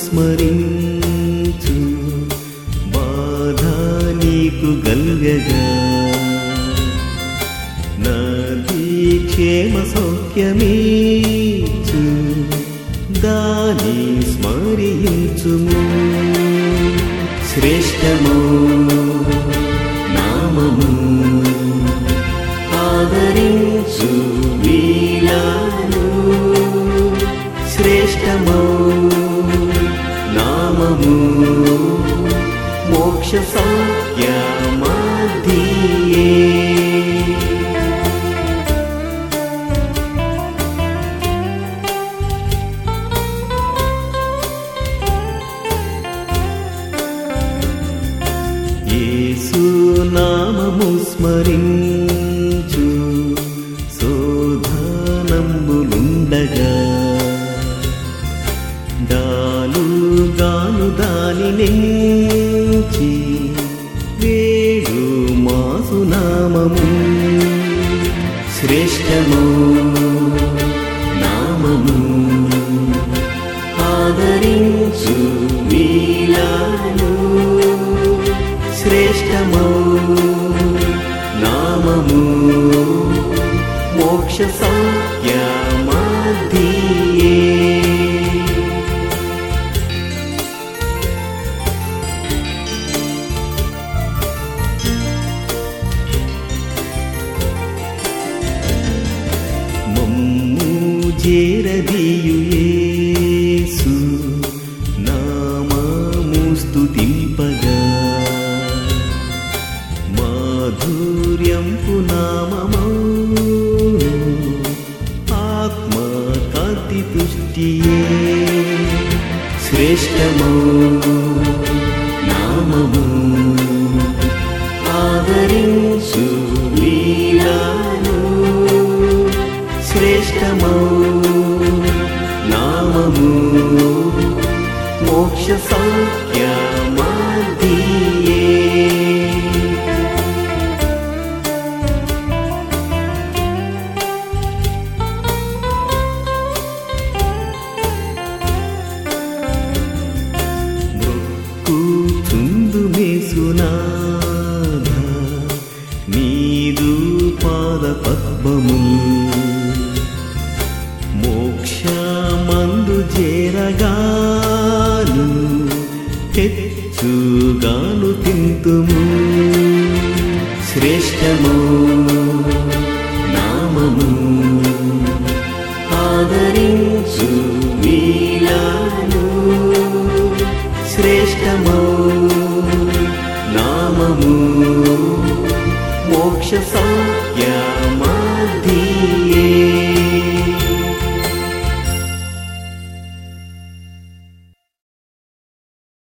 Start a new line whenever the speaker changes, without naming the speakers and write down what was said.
స్మరించు బాధ నీకు గల్గగా నది క్షేమ సౌఖ్యమీచు దాని స్మరించుము శ్రేష్టము నామము ఆదరించు వీలాను శ్రేష్టమౌ నామము మోక్ష సౌఖ్యమాధియే యేసు నామము స్మరించు శోధనంబులుండగా దాలుగాను దాని నెంచి వేడు మాసు నామము శ్రేష్టము నామము ఆదరించు వీలాను శ్రేష్టమౌ నామము మోక్ష సౌఖ్యమాధియే మమ్ము చేరదీయు యేసు నామము స్తుతింపగా మాధుర్యంపు నామము ఆత్మ కాంతి తుష్టియే శ్రేష్టమౌ నామము ఆదరించు వీలాను శ్రేష్టమౌ నామము మోక్ష సౌఖ్యమాధియే కూచుందు మేసునాథ నీదు పాద పద్మము మోక్షమందు చేరగాను తెచ్చుగాను తింతుము శ్రేష్టము నామము ఆదరించు వీలాను శ్రేష్టమౌ నామము మోక్ష సౌ